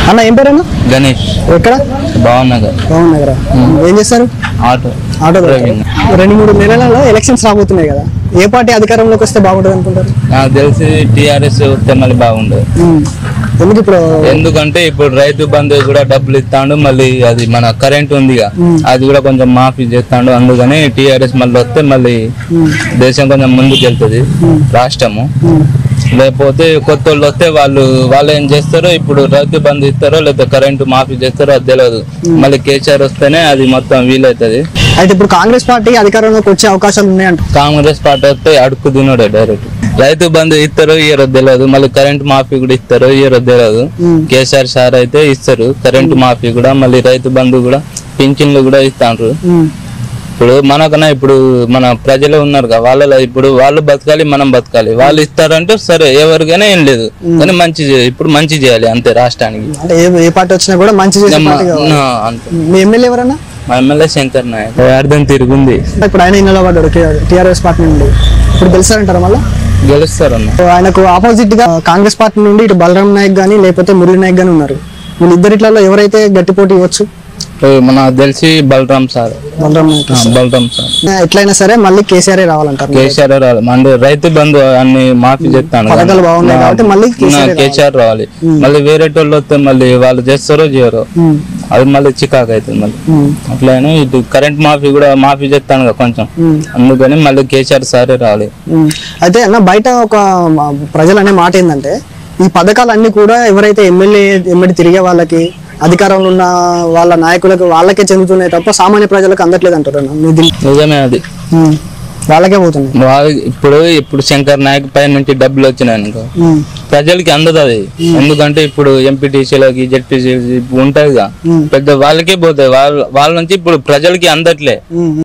అన్న ఏం పేరన్నా గణేష్ ఎక్కడ బాగున్నది బాగున్నా కదా ఏం చేస్తారు ఆటో ఆటో డ్రైవింగ్. రెండు మూడు నెలలలో ఎలక్షన్స్ రాబోతున్నాయి కదా ఏ పార్టీ అధికారంలోకి వస్తే బాగుంటుంది అనుకుంటారు నాకు తెలిసి టీఆర్ఎస్ వస్తే మళ్ళీ బాగుండదు ఉమ్. ఎందుకు ఇప్పుడు ఎందుకంటే ఇప్పుడు రైతు బంధు కూడా డబ్బులు ఇస్తాడు మళ్ళీ అది మన కరెంట్ ఉందిగా అది కూడా కొంచెం మాఫీ చేస్తాడు అందుకని టీఆర్ఎస్ మళ్ళీ వస్తే మళ్ళీ దేశం కొంచెం ముందుకు వెళ్తుంది రాష్ట్రము లేకపోతే కొత్త వాళ్ళు వస్తే వాళ్ళు వాళ్ళు ఏం చేస్తారో ఇప్పుడు రైతు బంధు ఇస్తారో లేకపోతే కరెంటు మాఫీ చేస్తారో అది తెలియదు మళ్ళీ కేసీఆర్ వస్తేనే అది మొత్తం వీలవుతుంది అయితే ఇప్పుడు కాంగ్రెస్ పార్టీ అధికారంలోకి వచ్చే అవకాశాలు ఉన్నాయంట కాంగ్రెస్ పార్టీ వస్తే అడుక్కు తినడే డైరెక్ట్ రైతు బంధు ఇస్తారో ఇయ్యరో తెలియదు మళ్ళీ కరెంట్ మాఫీ కూడా ఇస్తారో ఇయ్యరో తెలియదు కేసీఆర్ సార్ అయితే ఇస్తారు కరెంట్ మాఫీ కూడా మళ్ళీ రైతు బంధు కూడా పింఛన్లు కూడా ఇస్తాండ్రు ఉమ్. ఇప్పుడు మనకన్నా ఇప్పుడు మన ప్రజలు ఉన్నారు కదా వాళ్ళలో ఇప్పుడు వాళ్ళు బతకాలి మనం బతకాలి వాళ్ళు ఇస్తారంటే సరే ఎవరికైనా ఏం లేదు కానీ మంచి చే- ఇప్పుడు మంచి చేయాలి అంతే రాష్ట్రానికి అంటే ఏ ఏ పార్టీ వచ్చినా కూడా మంచి చేసే మా- పార్టీ కావాలి. నా అంతే మీ ఎమ్మెల్యే ఎవరన్నా మా ఎమ్మెల్యే శంకర్ నాయక్ అర్థం తిరుగుంది ఇప్పుడు ఆయన నిలబడ్డాడు టీఆర్ఎస్ పార్టీ నుండి ఇప్పుడు గెలిచారంటారా మళ్ళీ గెలుస్తారన్న ఆయనకు ఆపోజిట్ గా కాంగ్రెస్ పార్టీ నుండి ఇటు బలరాం నాయక్ గానీ లేకపోతే మురళీ నాయక్ గానీ ఉన్నారు వీళ్ళిద్దరిట్లలో ఎవరైతే గట్టి పోటీ ఇవ్వచ్చు మన తెలిసి బలరాం సార్ బలరాం నాయక్ ఆ, బలరాం సార్ ఎట్లయినా సరే మళ్ళీ కేసీఆర్ రావాలంటారు కేసీఆర్ రావాలి అంటే రైతు బంధు అన్ని మాఫీ చేస్తాను పథకాలు బాగున్నాయి కాబట్టి మళ్ళీ కేసీఆర్ కేసీఆర్ రావాలి మళ్ళీ వేరే వాళ్ళు వస్తే మళ్ళీ వాళ్ళు చేస్తారో చేయరో ఉమ్, అది మళ్ళీ చికాకు అవుతుంది మళ్ళీ ఉమ్, అట్లనే ఇటు కరెంట్ మాఫీ కూడా మాఫీ చేస్తాను కదా కొంచెం ఉమ్, అందుకని మళ్ళీ కేసీఆర్ సారే రావాలి ఉమ్. అయితే అన్న బయట ఒక మ- ప్రజలు అనే మాట ఏంటంటే ఈ పథకాలన్నీ కూడా ఎవరైతే ఎమ్మెల్యే ఎమ్మెల్యే తిరిగే వాళ్ళకి అధికారంలో ఉన్న వాళ్ళ నాయకులకు వాళ్ళకే చెందుతున్నాయి తప్ప సామాన్య ప్రజలకు అందట్లేదు అంటారు అన్న. మీ దీని- నిజమే అది ఉమ్, వాళ్ళకే పోతున్నాయి వాళ్ళు ఇప్పుడు ఇప్పుడు శంకర్ నాయక్ పై నుంచి డబ్బులు వచ్చినాయి అనుకో ఉమ్, ప్రజలకి అందదు అది ఎందుకంటే ఇప్పుడు ఎంపీటీసీలకి జెడ్పీసీ ఉంటాయిగా ఉమ్. పెద్ద వాళ్ళకే పోతాయి వాళ్ళ వాళ్ళ నుంచి ఇప్పుడు ప్రజలకి అందట్లే ఉమ్.